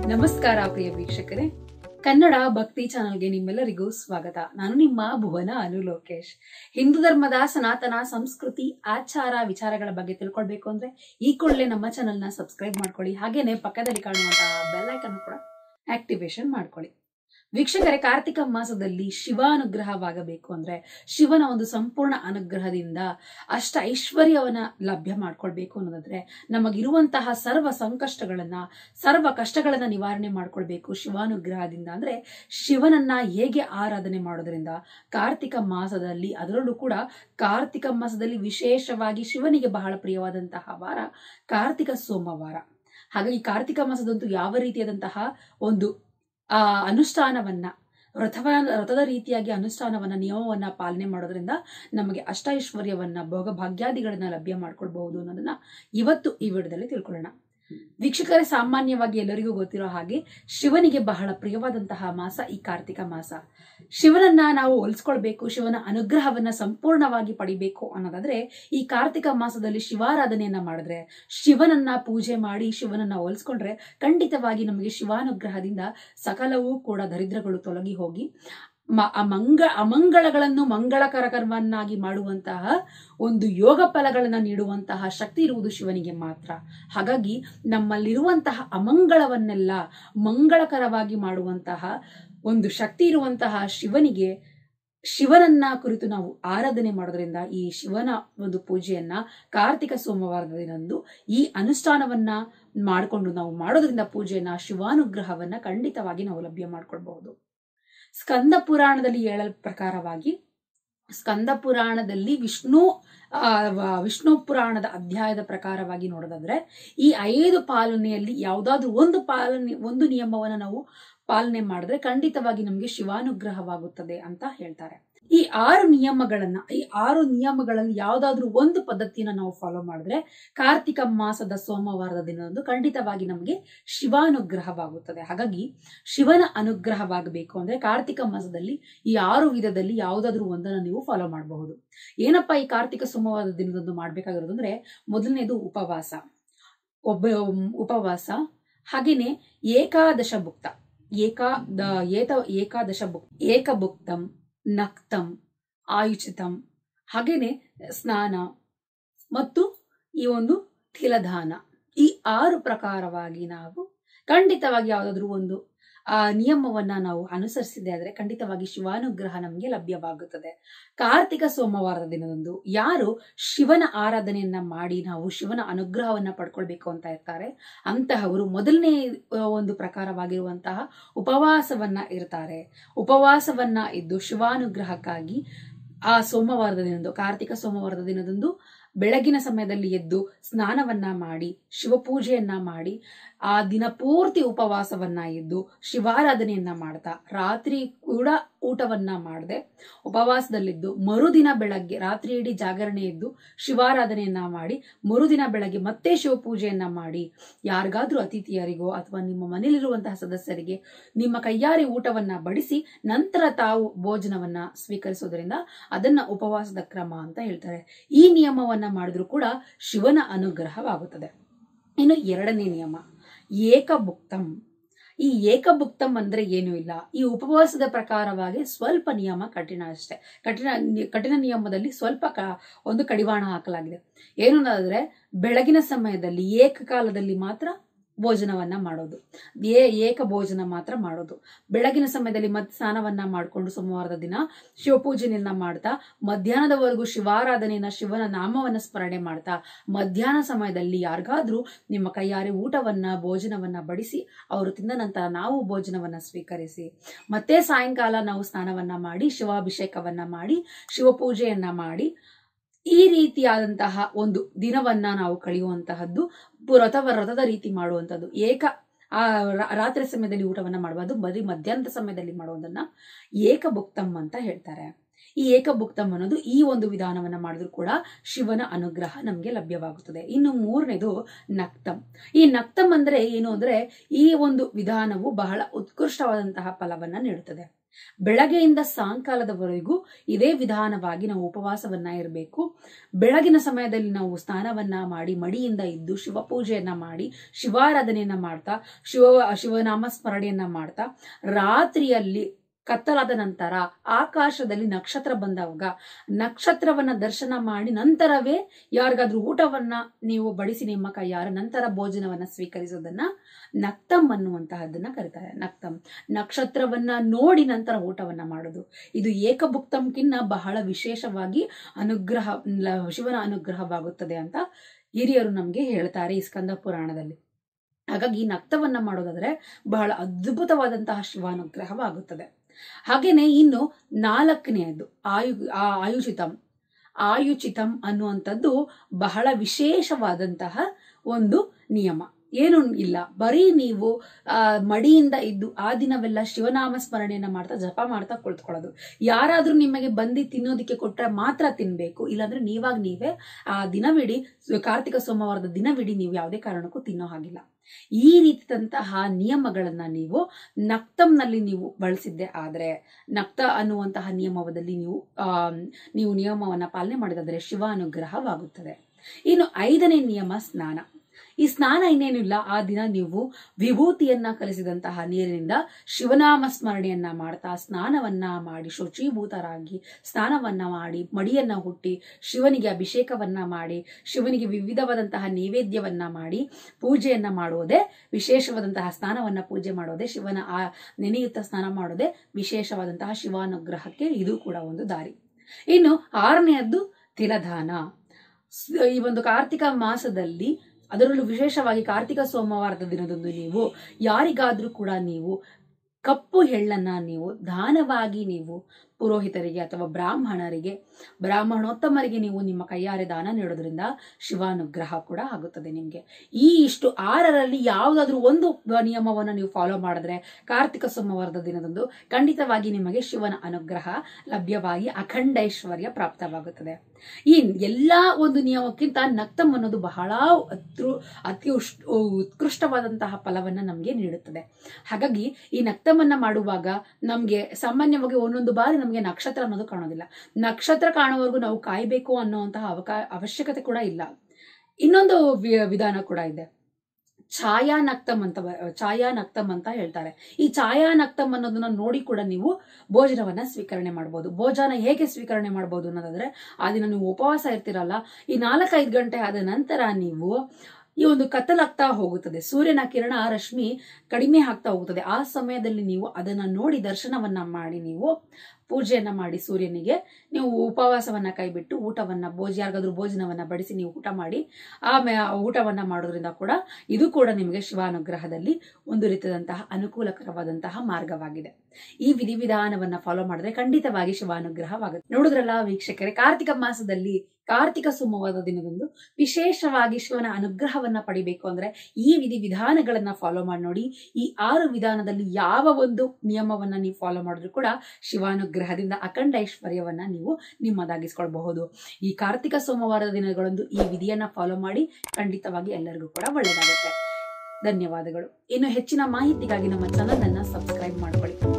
ನಮಸ್ಕಾರ ಪ್ರಿಯ ವೀಕ್ಷಕರೇ ಕನ್ನಡ ಭಕ್ತಿ ಚಾನೆಲ್ಗೆ ನಿಮ್ಮೆಲ್ಲರಿಗೂ ಸ್ವಾಗತ ನಾನು ನಿಮ್ಮ ಭುವನ ಅನು ಲೋಕೇಶ್ ಹಿಂದೂ ಧರ್ಮದ ಸನಾತನ ಸಂಸ್ಕೃತಿ ಆಚಾರ ವಿಚಾರಗಳ ಬಗ್ಗೆ ತಿಳ್ಕೊಳ್ಬೇಕು ಅಂದ್ರೆ ಈ ಕೂಡಲೇ ನಮ್ಮ ಚಾನೆಲ್ನ ಸಬ್ಸ್ಕ್ರೈಬ್ ಮಾಡ್ಕೊಳ್ಳಿ ಹಾಗೇನೆ ಪಕ್ಕದಲ್ಲಿ ಕಾಣುವಂತಹ ಬೆಲ್ ಐಕನ್ ಕೂಡ ಆಕ್ಟಿವೇಶನ್ ಮಾಡ್ಕೊಳ್ಳಿ ವೀಕ್ಷಕರೇ ಕಾರ್ತಿಕ ಮಾಸದಲ್ಲಿ ಶಿವಾನುಗ್ರಹವಾಗಬೇಕು ಅಂದ್ರೆ ಶಿವನ ಒಂದು ಸಂಪೂರ್ಣ ಅನುಗ್ರಹದಿಂದ ಅಷ್ಟ ಐಶ್ವರ್ಯವನ್ನ ಲಭ್ಯ ಮಾಡ್ಕೊಳ್ಬೇಕು ಅನ್ನೋದಾದ್ರೆ ನಮಗಿರುವಂತಹ ಸರ್ವ ಸಂಕಷ್ಟಗಳನ್ನ ಸರ್ವ ಕಷ್ಟಗಳನ್ನ ನಿವಾರಣೆ ಮಾಡ್ಕೊಳ್ಬೇಕು ಶಿವಾನುಗ್ರಹದಿಂದ ಅಂದ್ರೆ ಶಿವನನ್ನ ಹೇಗೆ ಆರಾಧನೆ ಮಾಡೋದ್ರಿಂದ ಕಾರ್ತಿಕ ಮಾಸದಲ್ಲಿ ಅದರಲ್ಲೂ ಕೂಡ ಕಾರ್ತಿಕ ಮಾಸದಲ್ಲಿ ವಿಶೇಷವಾಗಿ ಶಿವನಿಗೆ ಬಹಳ ಪ್ರಿಯವಾದಂತಹ ವಾರ ಕಾರ್ತಿಕ ಸೋಮವಾರ ಹಾಗಾಗಿ ಕಾರ್ತಿಕ ಮಾಸದಂತೂ ಯಾವ ರೀತಿಯಾದಂತಹ ಒಂದು ಆ ಅನುಷ್ಠಾನವನ್ನ ವ್ರತವ ವ್ರತದ ರೀತಿಯಾಗಿ ಅನುಷ್ಠಾನವನ್ನ ನಿಯಮವನ್ನ ಪಾಲನೆ ಮಾಡೋದ್ರಿಂದ ನಮಗೆ ಅಷ್ಟೈಶ್ವರ್ಯವನ್ನ ಭೋಗಭಾಗ್ಯಾದಿಗಳನ್ನ ಲಭ್ಯ ಮಾಡ್ಕೊಳ್ಬಹುದು ಅನ್ನೋದನ್ನ ಇವತ್ತು ಈ ವಿಡಿಯೋದಲ್ಲಿ ತಿಳ್ಕೊಳ್ಳೋಣ ವೀಕ್ಷಕರೇ ಸಾಮಾನ್ಯವಾಗಿ ಎಲ್ಲರಿಗೂ ಗೊತ್ತಿರೋ ಹಾಗೆ ಶಿವನಿಗೆ ಬಹಳ ಪ್ರಿಯವಾದಂತಹ ಮಾಸ ಈ ಕಾರ್ತಿಕ ಮಾಸ ಶಿವನನ್ನ ನಾವು ಹೋಲಿಸ್ಕೊಳ್ಬೇಕು ಶಿವನ ಅನುಗ್ರಹವನ್ನ ಸಂಪೂರ್ಣವಾಗಿ ಪಡಿಬೇಕು ಅನ್ನೋದಾದ್ರೆ ಈ ಕಾರ್ತಿಕ ಮಾಸದಲ್ಲಿ ಶಿವಾರಾಧನೆಯನ್ನ ಮಾಡಿದ್ರೆ ಶಿವನನ್ನ ಪೂಜೆ ಮಾಡಿ ಶಿವನನ್ನ ಹೋಲಿಸ್ಕೊಂಡ್ರೆ ಖಂಡಿತವಾಗಿ ನಮಗೆ ಶಿವಾನುಗ್ರಹದಿಂದ ಸಕಲವೂ ಕೂಡ ದರಿದ್ರಗಳು ತೊಲಗಿ ಹೋಗಿ ಮ- ಅಮಂಗ ಅಮಂಗಳಗಳನ್ನು ಮಂಗಳಕರಕರವನ್ನಾಗಿ ಮಾಡುವಂತಹ ಒಂದು ಯೋಗ ಫಲಗಳನ್ನ ನೀಡುವಂತಹ ಶಕ್ತಿ ಇರುವುದು ಶಿವನಿಗೆ ಮಾತ್ರ ಹಾಗಾಗಿ ನಮ್ಮಲ್ಲಿರುವಂತಹ ಅಮಂಗಳವನ್ನೆಲ್ಲ ಮಂಗಳಕರವಾಗಿ ಮಾಡುವಂತಹ ಒಂದು ಶಕ್ತಿ ಇರುವಂತಹ ಶಿವನಿಗೆ ಶಿವನನ್ನ ಕುರಿತು ನಾವು ಆರಾಧನೆ ಮಾಡೋದ್ರಿಂದ ಈ ಶಿವನ ಒಂದು ಪೂಜೆಯನ್ನ ಕಾರ್ತಿಕ ಸೋಮವಾರದ ದಿನದಂದು ಈ ಅನುಷ್ಠಾನವನ್ನ ಮಾಡಿಕೊಂಡು ನಾವು ಮಾಡೋದ್ರಿಂದ ಪೂಜೆಯನ್ನ ಶಿವಾನುಗ್ರಹವನ್ನ ಖಂಡಿತವಾಗಿ ನಾವು ಲಭ್ಯ ಮಾಡ್ಕೊಳ್ಬಹುದು ಸ್ಕಂದ ಪುರಾಣದಲ್ಲಿ ಹೇಳಲ್ ಪ್ರಕಾರವಾಗಿ ಸ್ಕಂದ ಪುರಾಣದಲ್ಲಿ ವಿಷ್ಣು ಆ, ವ- ವಿಷ್ಣು ಪುರಾಣದ ಅಧ್ಯಾಯದ ಪ್ರಕಾರವಾಗಿ ನೋಡೋದಾದ್ರೆ ಈ ಐದು ಪಾಲನೆಯಲ್ಲಿ ಯಾವ್ದಾದ್ರು ಒಂದು ಪಾಲನೆ ಒಂದು ನಿಯಮವನ್ನ ನಾವು ಪಾಲನೆ ಮಾಡಿದ್ರೆ ಖಂಡಿತವಾಗಿ ನಮಗೆ ಶಿವಾನುಗ್ರಹವಾಗುತ್ತದೆ ಅಂತ ಹೇಳ್ತಾರೆ ಈ ಆರು ನಿಯಮಗಳನ್ನ ಈ ಆರು ನಿಯಮಗಳಲ್ಲಿ ಯಾವ್ದಾದ್ರು ಒಂದು ಪದ್ಧತಿಯನ್ನ ನಾವು ಫಾಲೋ ಮಾಡಿದ್ರೆ ಕಾರ್ತಿಕ ಮಾಸದ ಸೋಮವಾರದ ದಿನದಂದು ಖಂಡಿತವಾಗಿ ನಮಗೆ ಶಿವಾನುಗ್ರಹವಾಗುತ್ತದೆ ಹಾಗಾಗಿ ಶಿವನ ಅನುಗ್ರಹವಾಗಬೇಕು ಅಂದ್ರೆ ಕಾರ್ತಿಕ ಮಾಸದಲ್ಲಿ ಈ ಆರು ವಿಧದಲ್ಲಿ ಯಾವುದಾದ್ರೂ ಒಂದನ್ನು ನೀವು ಫಾಲೋ ಮಾಡಬಹುದು ಏನಪ್ಪಾ ಈ ಕಾರ್ತಿಕ ಸೋಮವಾರದ ದಿನದಂದು ಮಾಡ್ಬೇಕಾಗಿರೋದು ಅಂದ್ರೆ ಮೊದಲನೇದು ಉಪವಾಸ ಒಬ್ಬ ಉಪವಾಸ ಹಾಗೇನೆ ಏಕಾದಶ ಭುಕ್ತ ಏಕಾ ದ- ಏತ ಏಕಾದಶ ಭುಕ್ ಏಕಭುಕ್ತಂ ನಕ್ತಂ ಆಯುಚಿತಂ ಹಾಗೇನೆ ಸ್ನಾನ ಮತ್ತು ಈ ಒಂದು ತಿಲದಾನ ಈ ಆರು ಪ್ರಕಾರವಾಗಿ ನಾವು ಖಂಡಿತವಾಗಿ ಯಾವುದಾದ್ರೂ ಒಂದು ಆ ನಿಯಮವನ್ನ ನಾವು ಅನುಸರಿಸಿದೆ ಆದ್ರೆ ಖಂಡಿತವಾಗಿ ಶಿವಾನುಗ್ರಹ ನಮಗೆ ಲಭ್ಯವಾಗುತ್ತದೆ ಕಾರ್ತಿಕ ಸೋಮವಾರದ ದಿನದಂದು ಯಾರು ಶಿವನ ಆರಾಧನೆಯನ್ನ ಮಾಡಿ ನಾವು ಶಿವನ ಅನುಗ್ರಹವನ್ನ ಪಡ್ಕೊಳ್ಬೇಕು ಅಂತ ಇರ್ತಾರೆ ಅಂತಹವರು ಮೊದಲನೇ ಆ, ಒಂದು ಪ್ರಕಾರವಾಗಿರುವಂತಹ ಉಪವಾಸವನ್ನ ಇರ್ತಾರೆ ಉಪವಾಸವನ್ನ ಇದ್ದು ಶಿವಾನುಗ್ರಹಕ್ಕಾಗಿ ಆ ಸೋಮವಾರದ ದಿನದಂದು ಕಾರ್ತಿಕ ಸೋಮವಾರದ ದಿನದಂದು ಬೆಳಗಿನ ಸಮಯದಲ್ಲಿ ಎದ್ದು ಸ್ನಾನವನ್ನ ಮಾಡಿ ಶಿವಪೂಜೆಯನ್ನ ಮಾಡಿ ಆ ದಿನ ಪೂರ್ತಿ ಉಪವಾಸವನ್ನ ಇದ್ದು ಶಿವಾರಾಧನೆಯನ್ನ ಮಾಡ್ತಾ ರಾತ್ರಿ ಕೂಡ ಊಟವನ್ನ ಮಾಡದೆ ಉಪವಾಸದಲ್ಲಿದ್ದು ಮರುದಿನ ಬೆಳಗ್ಗೆ ರಾತ್ರಿ ಇಡೀ ಜಾಗರಣೆ ಇದ್ದು ಶಿವಾರಾಧನೆಯನ್ನ ಮಾಡಿ ಮರುದಿನ ಬೆಳಗ್ಗೆ ಮತ್ತೆ ಶಿವಪೂಜೆಯನ್ನ ಮಾಡಿ ಯಾರಿಗಾದ್ರೂ ಅತಿಥಿಯರಿಗೋ ಅಥವಾ ನಿಮ್ಮ ಮನೆಯಲ್ಲಿರುವಂತಹ ಸದಸ್ಯರಿಗೆ ನಿಮ್ಮ ಕೈಯಾರೆ ಊಟವನ್ನ ಬಡಿಸಿ ನಂತರ ತಾವು ಭೋಜನವನ್ನ ಸ್ವೀಕರಿಸೋದ್ರಿಂದ ಅದನ್ನ ಉಪವಾಸದ ಕ್ರಮ ಅಂತ ಹೇಳ್ತಾರೆ ಈ ನಿಯಮವನ್ನ ಮಾಡಿದ್ರೂ ಕೂಡ ಶಿವನ ಅನುಗ್ರಹವಾಗುತ್ತದೆ ಇನ್ನು ಎರಡನೇ ನಿಯಮ ಏಕಭುಕ್ತಂ ಈ ಏಕಭುಕ್ತಂ ಅಂದ್ರೆ ಏನೂ ಇಲ್ಲ ಈ ಉಪವಾಸದ ಪ್ರಕಾರವಾಗಿ ಸ್ವಲ್ಪ ನಿಯಮ ಕಠಿಣ ಅಷ್ಟೇ ಕಠಿಣ ಕಠಿಣ ನಿಯಮದಲ್ಲಿ ಸ್ವಲ್ಪ ಕ ಒಂದು ಕಡಿವಾಣ ಹಾಕಲಾಗಿದೆ ಏನು ಅನ್ನೋದಾದ್ರೆ ಬೆಳಗಿನ ಸಮಯದಲ್ಲಿ ಏಕಕಾಲದಲ್ಲಿ ಮಾತ್ರ ಭೋಜನವನ್ನ ಮಾಡೋದು ಏ ಏಕ ಭೋಜನ ಮಾತ್ರ ಮಾಡೋದು ಬೆಳಗಿನ ಸಮಯದಲ್ಲಿ ಮತ್ ಸ್ನಾನವನ್ನ ಮಾಡಿಕೊಂಡು ಸೋಮವಾರದ ದಿನ ಶಿವಪೂಜೆಯನ್ನ ಮಾಡ್ತಾ ಮಧ್ಯಾಹ್ನದವರೆಗೂ ಶಿವಾರಾಧನೆಯನ್ನ ಶಿವನ ನಾಮವನ್ನ ಸ್ಮರಣೆ ಮಾಡ್ತಾ ಮಧ್ಯಾಹ್ನ ಸಮಯದಲ್ಲಿ ಯಾರಿಗಾದ್ರೂ ನಿಮ್ಮ ಕೈಯಾರೆ ಊಟವನ್ನ ಭೋಜನವನ್ನ ಬಡಿಸಿ ಅವರು ತಿಂದ ನಂತರ ನಾವು ಭೋಜನವನ್ನ ಸ್ವೀಕರಿಸಿ ಮತ್ತೆ ಸಾಯಂಕಾಲ ನಾವು ಸ್ನಾನವನ್ನ ಮಾಡಿ ಶಿವಾಭಿಷೇಕವನ್ನ ಮಾಡಿ ಶಿವಪೂಜೆಯನ್ನ ಮಾಡಿ ಈ ರೀತಿಯಾದಂತಹ ಒಂದು ದಿನವನ್ನ ನಾವು ಕಳೆಯುವಂತಹದ್ದು ವ್ರತ ವ್ರತದ ರೀತಿ ಮಾಡುವಂತದ್ದು ಏಕ ಆ ರಾ- ರಾತ್ರಿ ಸಮಯದಲ್ಲಿ ಊಟವನ್ನ ಮಾಡಬಾರ್ದು ಬರೀ ಮಧ್ಯಾಹ್ನದ ಸಮಯದಲ್ಲಿ ಮಾಡುವುದನ್ನ ಏಕಭುಕ್ತಂ ಅಂತ ಹೇಳ್ತಾರೆ ಈ ಏಕಭುಕ್ತಂ ಅನ್ನೋದು ಈ ಒಂದು ವಿಧಾನವನ್ನ ಮಾಡಿದ್ರು ಕೂಡ ಶಿವನ ಅನುಗ್ರಹ ನಮಗೆ ಲಭ್ಯವಾಗುತ್ತದೆ ಇನ್ನು ಮೂರನೇದು ನಕ್ತಂ ಈ ನಕ್ತಂ ಅಂದ್ರೆ ಏನು ಅಂದ್ರೆ ಈ ಒಂದು ವಿಧಾನವು ಬಹಳ ಉತ್ಕೃಷ್ಟವಾದಂತಹ ಫಲವನ್ನ ನೀಡುತ್ತದೆ ಬೆಳಗ್ಗೆಯಿಂದ ಸಾಯಂಕಾಲದವರೆಗೂ ಇದೇ ವಿಧಾನವಾಗಿ ನಾವು ಉಪವಾಸವನ್ನ ಇರಬೇಕು ಬೆಳಗಿನ ಸಮಯದಲ್ಲಿ ನಾವು ಸ್ನಾನವನ್ನ ಮಾಡಿ ಮಡಿಯಿಂದ ಇದ್ದು ಶಿವ ಪೂಜೆಯನ್ನ ಮಾಡಿ ಶಿವಾರಾಧನೆಯನ್ನ ಮಾಡ್ತಾ ಶಿವ ಶಿವನಾಮ ಸ್ಮರಣೆಯನ್ನ ಮಾಡ್ತಾ ರಾತ್ರಿಯಲ್ಲಿ ಕತ್ತಲಾದ ನಂತರ ಆಕಾಶದಲ್ಲಿ ನಕ್ಷತ್ರ ಬಂದಾಗ ನಕ್ಷತ್ರವನ್ನ ದರ್ಶನ ಮಾಡಿ ನಂತರವೇ ಯಾರಿಗಾದ್ರೂ ಊಟವನ್ನ ನೀವು ಬಡಿಸಿ ನಿಮ್ಮ ಕೈಯಾರ ನಂತರ ಭೋಜನವನ್ನ ಸ್ವೀಕರಿಸೋದನ್ನ ನಕ್ತಂ ಅನ್ನುವಂತಹದ್ದನ್ನ ಕರೀತಾರೆ ನಕ್ತಂ ನಕ್ಷತ್ರವನ್ನ ನೋಡಿ ನಂತರ ಊಟವನ್ನ ಮಾಡೋದು ಇದು ಏಕಭುಕ್ತಂಕಿನ್ನ ಬಹಳ ವಿಶೇಷವಾಗಿ ಅನುಗ್ರಹ ಲ- ಶಿವನ ಅನುಗ್ರಹವಾಗುತ್ತದೆ ಅಂತ ಹಿರಿಯರು ನಮ್ಗೆ ಹೇಳ್ತಾರೆ ಈ ಸ್ಕಂದ ಪುರಾಣದಲ್ಲಿ ಹಾಗಾಗಿ ಈ ನಕ್ತವನ್ನ ಮಾಡೋದಾದ್ರೆ ಬಹಳ ಅದ್ಭುತವಾದಂತಹ ಶಿವಾನುಗ್ರಹವಾಗುತ್ತದೆ ಹಾಗೇನೆ ಇನ್ನು ನಾಲ್ಕನೆಯದು ಆಯು ಆ ಆಯುಚಿತಂ ಆಯುಚಿತಂ ಅನ್ನುವಂಥದ್ದು ಬಹಳ ವಿಶೇಷವಾದಂತಹ ಒಂದು ನಿಯಮ ಏನು ಇಲ್ಲ ಬರೀ ನೀವು ಆ ಮಡಿಯಿಂದ ಇದ್ದು ಆ ದಿನವೆಲ್ಲ ಶಿವನಾಮ ಸ್ಮರಣೆಯನ್ನ ಮಾಡ್ತಾ ಜಪ ಮಾಡ್ತಾ ಕುಳಿತುಕೊಳ್ಳೋದು ಯಾರಾದ್ರೂ ನಿಮಗೆ ಬಂದು ತಿನ್ನೋದಕ್ಕೆ ಕೊಟ್ರೆ ಮಾತ್ರ ತಿನ್ಬೇಕು ಇಲ್ಲಾಂದ್ರೆ ನೀವಾಗ ನೀವೇ ಆ ದಿನವಿಡೀ ಕಾರ್ತಿಕ ಸೋಮವಾರದ ದಿನವಿಡೀ ನೀವು ಯಾವುದೇ ಕಾರಣಕ್ಕೂ ತಿನ್ನೋ ಹಾಗಿಲ್ಲ ಈ ರೀತಿದಂತಹ ನಿಯಮಗಳನ್ನ ನೀವು ನಕ್ತಂನಲ್ಲಿ ನೀವು ಬಳಸಿದ್ದೆ ಆದ್ರೆ ನಕ್ತ ಅನ್ನುವಂತಹ ನಿಯಮದಲ್ಲಿ ನೀವು ಆ ನೀವು ನಿಯಮವನ್ನ ಪಾಲನೆ ಮಾಡಿದಾದ್ರೆ ಶಿವ ಅನುಗ್ರಹವಾಗುತ್ತದೆ ಇನ್ನು ಐದನೇ ನಿಯಮ ಸ್ನಾನ ಈ ಸ್ನಾನ ಇನ್ನೇನಿಲ್ಲ ಆ ದಿನ ನೀವು ವಿಭೂತಿಯನ್ನ ಕಲಿಸಿದಂತಹ ನೀರಿನಿಂದ ಶಿವನಾಮ ಸ್ಮರಣೆಯನ್ನ ಮಾಡ್ತಾ ಸ್ನಾನವನ್ನ ಮಾಡಿ ಶುಚೀಭೂತರಾಗಿ ಸ್ನಾನವನ್ನ ಮಾಡಿ ಮಡಿಯನ್ನ ಹುಟ್ಟಿ ಶಿವನಿಗೆ ಅಭಿಷೇಕವನ್ನ ಮಾಡಿ ಶಿವನಿಗೆ ವಿವಿಧವಾದಂತಹ ನೈವೇದ್ಯವನ್ನ ಮಾಡಿ ಪೂಜೆಯನ್ನ ಮಾಡುವುದೇ ವಿಶೇಷವಾದಂತಹ ಸ್ನಾನವನ್ನ ಪೂಜೆ ಮಾಡೋದೇ ಶಿವನ ಆ ನೆನೆಯುತ್ತ ಸ್ನಾನ ಮಾಡೋದೇ ವಿಶೇಷವಾದಂತಹ ಶಿವಾನುಗ್ರಹಕ್ಕೆ ಇದು ಕೂಡ ಒಂದು ದಾರಿ ಇನ್ನು ಆರನೆಯದ್ದು ತಿಲದಾನ ಸ್- ಈ ಒಂದು ಕಾರ್ತಿಕ ಮಾಸದಲ್ಲಿ ಅದರಲ್ಲೂ ವಿಶೇಷವಾಗಿ ಕಾರ್ತಿಕ ಸೋಮವಾರದ ದಿನದಂದು ನೀವು ಯಾರಿಗಾದ್ರೂ ಕೂಡ ನೀವು ಕಪ್ಪು ಎಳ್ಳನ್ನ ನೀವು ದಾನವಾಗಿ ನೀವು ಪುರೋಹಿತರಿಗೆ ಅಥವಾ ಬ್ರಾಹ್ಮಣರಿಗೆ ಬ್ರಾಹ್ಮಣೋತ್ತಮರಿಗೆ ನೀವು ನಿಮ್ಮ ಕೈಯಾರೆ ದಾನ ನೀಡೋದ್ರಿಂದ ಶಿವಾನುಗ್ರಹ ಕೂಡ ಆಗುತ್ತದೆ ನಿಮಗೆ ಈ ಇಷ್ಟು ಆರರಲ್ಲಿ ಯಾವುದಾದ್ರೂ ಒಂದು ನಿಯಮವನ್ನು ನೀವು ಫಾಲೋ ಮಾಡಿದ್ರೆ ಕಾರ್ತಿಕ ಸೋಮವಾರದ ದಿನದಂದು ಖಂಡಿತವಾಗಿ ನಿಮಗೆ ಶಿವನ ಅನುಗ್ರಹ ಲಭ್ಯವಾಗಿ ಅಖಂಡೈಶ್ವರ್ಯ ಪ್ರಾಪ್ತವಾಗುತ್ತದೆ ಈ ಎಲ್ಲಾ ಒಂದು ನಿಯಮಕ್ಕಿಂತ ನಕ್ತಂ ಅನ್ನೋದು ಬಹಳ ಅತ್ರು ಅತಿ ಉಷ್- ಉತ್ಕೃಷ್ಟವಾದಂತಹ ಫಲವನ್ನ ನಮಗೆ ನೀಡುತ್ತದೆ ಹಾಗಾಗಿ ಈ ನಕ್ತಮನ್ನ ಮಾಡುವಾಗ ನಮ್ಗೆ ಸಾಮಾನ್ಯವಾಗಿ ಒಂದೊಂದು ಬಾರಿ ನಮಗೆ ನಕ್ಷತ್ರ ಅನ್ನೋದು ಕಾಣೋದಿಲ್ಲ ನಕ್ಷತ್ರ ಕಾಣುವವರೆಗೂ ನಾವು ಕಾಯ್ಬೇಕು ಅನ್ನುವಂತಹ ಅವಕಾ ಅವಶ್ಯಕತೆ ಕೂಡ ಇಲ್ಲ ಇನ್ನೊಂದು ವಿ- ವಿಧಾನ ಕೂಡ ಇದೆ ಛಾಯಾ ನಕ್ತಮ್ ಅಂತ ಬ- ಛಾಯಾ ನಕ್ತಮ್ ಅಂತ ಹೇಳ್ತಾರೆ ಈ ಛಾಯಾ ನಕ್ತಮ್ ಅನ್ನೋದನ್ನ ನೋಡಿ ಕೂಡ ನೀವು ಭೋಜನವನ್ನ ಸ್ವೀಕರಣೆ ಮಾಡಬಹುದು ಭೋಜನ ಹೇಗೆ ಸ್ವೀಕರಣೆ ಮಾಡಬಹುದು ಅನ್ನೋದಾದ್ರೆ ಆ ದಿನ ನೀವು ಉಪವಾಸ ಇರ್ತೀರಲ್ಲ ಈ ನಾಲ್ಕೈದು ಗಂಟೆ ಆದ ನಂತರ ನೀವು ಈ ಒಂದು ಕತ್ತಲಾಗ್ತಾ ಹೋಗುತ್ತದೆ ಸೂರ್ಯನ ಕಿರಣ ರಶ್ಮಿ ಕಡಿಮೆ ಆಗ್ತಾ ಹೋಗುತ್ತದೆ ಆ ಸಮಯದಲ್ಲಿ ನೀವು ಅದನ್ನ ನೋಡಿ ದರ್ಶನವನ್ನ ಮಾಡಿ ನೀವು ಪೂಜೆಯನ್ನ ಮಾಡಿ ಸೂರ್ಯನಿಗೆ ನೀವು ಉಪವಾಸವನ್ನ ಕೈಬಿಟ್ಟು ಊಟವನ್ನ ಭೋಜ ಯಾರಿಗಾದ್ರೂ ಭೋಜನವನ್ನ ಬಡಿಸಿ ನೀವು ಊಟ ಮಾಡಿ ಆಮೇಲೆ ಊಟವನ್ನ ಮಾಡೋದ್ರಿಂದ ಕೂಡ ಇದು ಕೂಡ ನಿಮಗೆ ಶಿವಾನುಗ್ರಹದಲ್ಲಿ ಒಂದು ರೀತಿಯಾದಂತಹ ಅನುಕೂಲಕರವಾದಂತಹ ಮಾರ್ಗವಾಗಿದೆ ಈ ವಿಧಿವಿಧಾನವನ್ನ ಫಾಲೋ ಮಾಡಿದ್ರೆ ಖಂಡಿತವಾಗಿ ಶಿವಾನುಗ್ರಹವಾಗುತ್ತೆ ನೋಡಿದ್ರಲ್ಲ ವೀಕ್ಷಕರೇ ಕಾರ್ತಿಕ ಮಾಸದಲ್ಲಿ ಕಾರ್ತಿಕ ಸೋಮವಾರದ ದಿನದಂದು ವಿಶೇಷವಾಗಿ ಶಿವನ ಅನುಗ್ರಹವನ್ನ ಪಡಿಬೇಕು ಅಂದ್ರೆ ಈ ವಿಧಿ ವಿಧಾನಗಳನ್ನ ಫಾಲೋ ಮಾಡಿ ನೋಡಿ ಈ ಆರು ವಿಧಾನದಲ್ಲಿ ಯಾವ ಒಂದು ನಿಯಮವನ್ನ ನೀವು ಫಾಲೋ ಮಾಡಿದ್ರು ಕೂಡ ಶಿವಾನುಗ್ರಹದಿಂದ ಅಖಂಡ ಐಶ್ವರ್ಯವನ್ನ ನೀವು ನಿಮ್ಮದಾಗಿಸ್ಕೊಳ್ಬಹುದು ಈ ಕಾರ್ತಿಕ ಸೋಮವಾರದ ದಿನಗಳಂದು ಈ ವಿಧಿಯನ್ನ ಫಾಲೋ ಮಾಡಿ ಖಂಡಿತವಾಗಿ ಎಲ್ಲರಿಗೂ ಕೂಡ ಒಳ್ಳೆಯದಾಗುತ್ತೆ ಧನ್ಯವಾದಗಳು ಇನ್ನು ಹೆಚ್ಚಿನ ಮಾಹಿತಿಗಾಗಿ ನಮ್ಮ ಚಾನಲ್ ಅನ್ನ ಸಬ್ಸ್ಕ್ರೈಬ್ ಮಾಡ್ಕೊಳ್ಳಿ